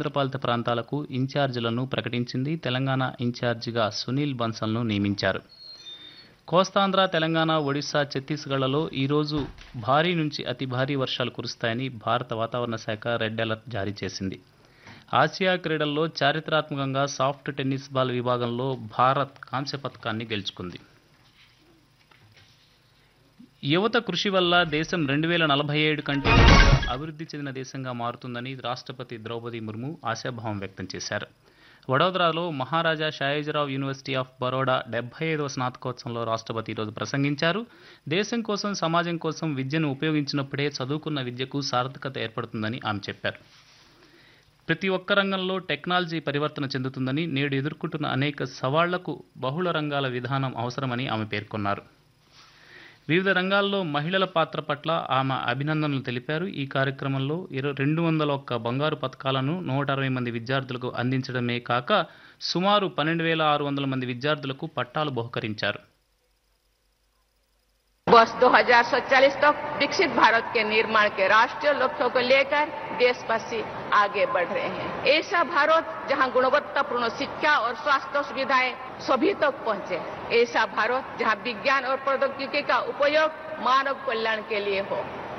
కేంద్రపాలిత ప్రాంతాలకు ఇన్ఛార్జీలను ప్రకటించింది తెలంగాణ ఇన్ఛార్జిగా సునీల్ బన్సల్ను నియమించారు కోస్తాంధ్ర తెలంగాణ ఒడిశా ఛత్తీస్గఢ్లలో ఈరోజు భారీ నుంచి అతి భారీ వర్షాలు కురుస్తాయని భారత వాతావరణ శాఖ రెడ్ అలర్ట్ జారీ చేసింది ఆసియా క్రీడల్లో చారిత్రాత్మకంగా సాఫ్ట్ టెన్నిస్ బాల్ విభాగంలో భారత్ కాంస్య పథకాన్ని గెలుచుకుంది యువత కృషి వల్ల దేశం రెండు వేల నలభై ఏడు కంటే త్వరగా అభివృద్ధి చెందిన దేశంగా మారుతుందని రాష్ట్రపతి ద్రౌపది ముర్ము ఆశాభావం వ్యక్తం చేశారు వడోదరాలో మహారాజా షాయిజరావు యూనివర్సిటీ ఆఫ్ బరోడా డెబ్బై ఐదవ స్నాతకోత్సవంలో రాష్ట్రపతి ఈరోజు ప్రసంగించారు దేశం కోసం సమాజం కోసం విద్యను ఉపయోగించినప్పుడే చదువుకున్న విద్యకు సార్థకత ఏర్పడుతుందని ఆమె చెప్పారు ప్రతి ఒక్క రంగంలో టెక్నాలజీ పరివర్తన చెందుతుందని నేడు ఎదుర్కొంటున్న అనేక సవాళ్లకు బహుళ రంగాల విధానం అవసరమని ఆమె పేర్కొన్నారు వివిధ రంగాల్లో మహిళల పాత్ర పట్ల ఆమె అభినందనలు తెలిపారు ఈ కార్యక్రమంలో ఇరవై రెండు వందల ఒక్క బంగారు పథకాలను నూట అరవై మంది విద్యార్థులకు అందించడమే కాక సుమారు పన్నెండు వేల ఆరు వందల మంది విద్యార్థులకు పట్టాలు బహుకరించారు वर्ष 2047 तक विकसित भारत के निर्माण के राष्ट्रीय लक्ष्यों को लेकर देशवासी आगे बढ़ रहे हैं ऐसा भारत जहां गुणवत्तापूर्ण शिक्षा और स्वास्थ्य सुविधाएं सभी तक पहुंचे ऐसा भारत जहां विज्ञान और प्रौद्योगिकी का उपयोग मानव कल्याण के लिए हो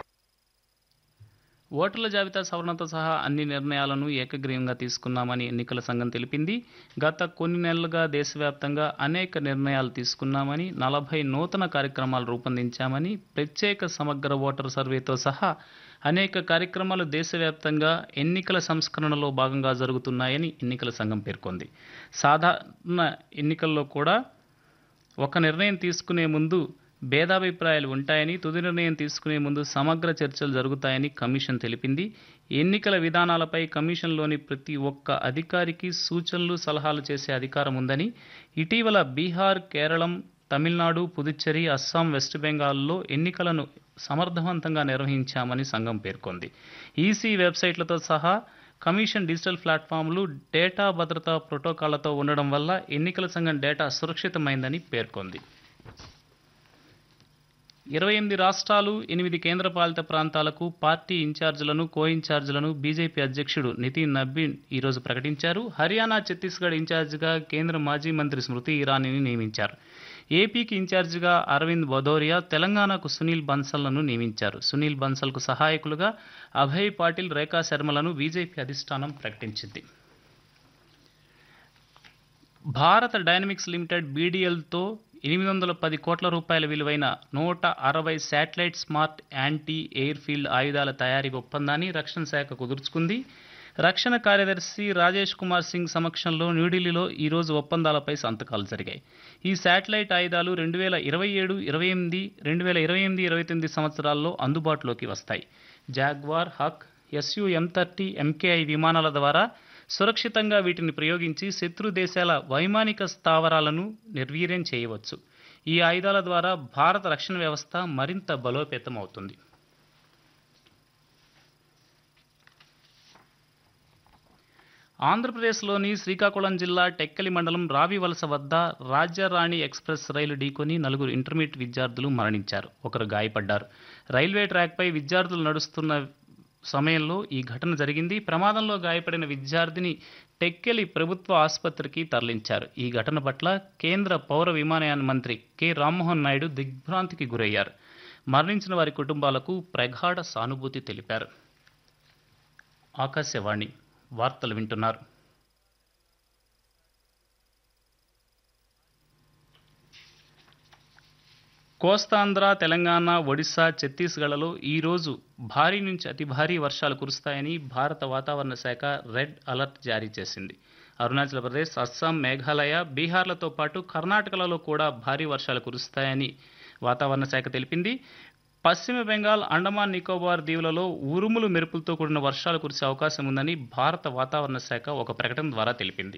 ఓటర్ల జాబితా సవరణతో సహా అన్ని నిర్ణయాలను ఏకగ్రీవంగా తీసుకున్నామని ఎన్నికల సంఘం తెలిపింది గత కొన్ని నెలలుగా దేశవ్యాప్తంగా అనేక నిర్ణయాలు తీసుకున్నామని నలభై నూతన కార్యక్రమాలు రూపొందించామని ప్రత్యేక సమగ్ర ఓటర్ సర్వేతో సహా అనేక కార్యక్రమాలు దేశవ్యాప్తంగా ఎన్నికల సంస్కరణలో భాగంగా జరుగుతున్నాయని ఎన్నికల సంఘం పేర్కొంది సాధారణ ఎన్నికల్లో కూడా ఒక నిర్ణయం తీసుకునే ముందు భేదాభిప్రాయాలు ఉంటాయని తుది నిర్ణయం తీసుకునే ముందు సమగ్ర చర్చలు జరుగుతాయని కమిషన్ తెలిపింది ఎన్నికల విధానాలపై కమిషన్లోని ప్రతి ఒక్క అధికారికి సూచనలు సలహాలు చేసే అధికారం ఉందని ఇటీవల బీహార్ కేరళం తమిళనాడు పుదుచ్చేరి అస్సాం వెస్ట్ బెంగాల్లో ఎన్నికలను సమర్థవంతంగా నిర్వహించామని సంఘం పేర్కొంది ఈసీ వెబ్సైట్లతో సహా కమిషన్ డిజిటల్ ప్లాట్ఫామ్లు డేటా భద్రతా ప్రోటోకాళ్లతో ఉండడం వల్ల ఎన్నికల సంఘం డేటా సురక్షితమైందని పేర్కొంది ఇరవై ఎనిమిది రాష్ట్రాలు ఎనిమిది కేంద్రపాలిత ప్రాంతాలకు పార్టీ ఇన్ఛార్జీలను కో ఇన్ఛార్జీలను బీజేపీ అధ్యక్షుడు నితిన్ నబ్బీన్ ఈరోజు ప్రకటించారు హర్యానా ఛత్తీస్గఢ్ ఇన్ఛార్జిగా కేంద్ర మాజీ మంత్రి స్మృతి ఇరానీని నియమించారు ఏపీకి ఇన్ఛార్జిగా అరవింద్ భదౌరియా తెలంగాణకు సునీల్ బన్సల్ను నియమించారు సునీల్ బన్సల్కు సహాయకులుగా అభయ్ పాటిల్ రేఖా శర్మలను బీజేపీ అధిష్టానం ప్రకటించింది భారత డైనమిక్స్ లిమిటెడ్ బీడీఎల్తో ఎనిమిది వందల పది కోట్ల రూపాయల విలువైన నూట అరవై satellite smart anti air field ఆయుధాల తయారీ ఒప్పందాన్ని రక్షణ శాఖ కుదుర్చుకుంది రక్షణ కార్యదర్శి రాజేష్ కుమార్ సింగ్ సమక్షంలో న్యూఢిల్లీలో ఈరోజు ఒప్పందాలపై సంతకాలు జరిగాయి ఈ శాటిలైట్ ఆయుధాలు రెండు వేల ఇరవై ఏడు ఇరవై ఎనిమిది రెండు వేల ఇరవై ఎనిమిది ఇరవై తొమ్మిది సంవత్సరాల్లో అందుబాటులోకి వస్తాయి Jaguar hawk SU M thirty MKI విమానాల ద్వారా సురక్షితంగా వీటిని ప్రయోగించి శత్రు దేశాల వైమానిక స్థావరాలను నిర్వీర్యం చేయవచ్చు ఈ ఆయుధాల ద్వారా భారత రక్షణ వ్యవస్థ మరింత బలోపేతం అవుతుంది ఆంధ్రప్రదేశ్లోని శ్రీకాకుళం జిల్లా టెక్కలి మండలం రావివలస వద్ద రాజ్యరాణి ఎక్స్ప్రెస్ రైలు ఢీకొని నలుగురు ఇంటర్మీడియట్ విద్యార్థులు మరణించారు ఒకరు గాయపడ్డారు రైల్వే ట్రాక్పై విద్యార్థులు నడుస్తున్న సమయంలో ఈ ఘటన జరిగింది ప్రమాదంలో గాయపడిన విద్యార్థిని టెక్కెలి ప్రభుత్వ ఆసుపత్రికి తరలించారు ఈ ఘటన పట్ల కేంద్ర పౌర విమానయాన మంత్రి కె రామ్మోహన్ నాయుడు దిగ్భ్రాంతికి గురయ్యారు మరణించిన వారి కుటుంబాలకు ప్రగాఢ సానుభూతి తెలిపారు ఆకాశవాణి వార్తలు వింటున్నారు కోస్తాంధ్ర తెలంగాణ ఒడిశా ఛత్తీస్గఢ్లలో ఈరోజు భారీ నుంచి అతి భారీ వర్షాలు కురుస్తాయని భారత వాతావరణ శాఖ రెడ్ అలర్ట్ జారీ చేసింది అరుణాచల్ ప్రదేశ్ అస్సాం మేఘాలయ బీహార్లతో పాటు కర్ణాటకలలో కూడా భారీ వర్షాలు కురుస్తాయని వాతావరణ శాఖ తెలిపింది పశ్చిమ బెంగాల్ అండమాన్ నికోబార్ దీవులలో ఉరుములు మెరుపులతో కూడిన వర్షాలు కురిసే అవకాశం ఉందని భారత వాతావరణ శాఖ ఒక ప్రకటన ద్వారా తెలిపింది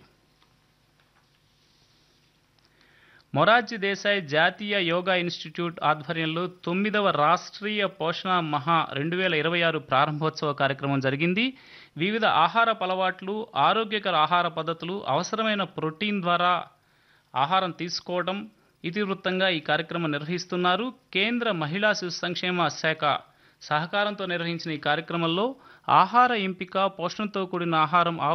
మొరార్జీ దేశాయ్ జాతీయ యోగా ఇన్స్టిట్యూట్ ఆధ్వర్యంలో తొమ్మిదవ రాష్ట్రీయ పోషణ మహా రెండు వేల ఇరవై ఆరు ప్రారంభోత్సవ కార్యక్రమం జరిగింది వివిధ ఆహార అలవాట్లు ఆరోగ్యకర ఆహార పద్ధతులు అవసరమైన ప్రోటీన్ ద్వారా ఆహారం తీసుకోవడం ఇతివృత్తంగా ఈ కార్యక్రమం నిర్వహిస్తున్నారు కేంద్ర మహిళా శిశు సంక్షేమ శాఖ సహకారంతో నిర్వహించిన ఈ కార్యక్రమంలో ఆహార ఎంపిక పోషణతో కూడిన ఆహారం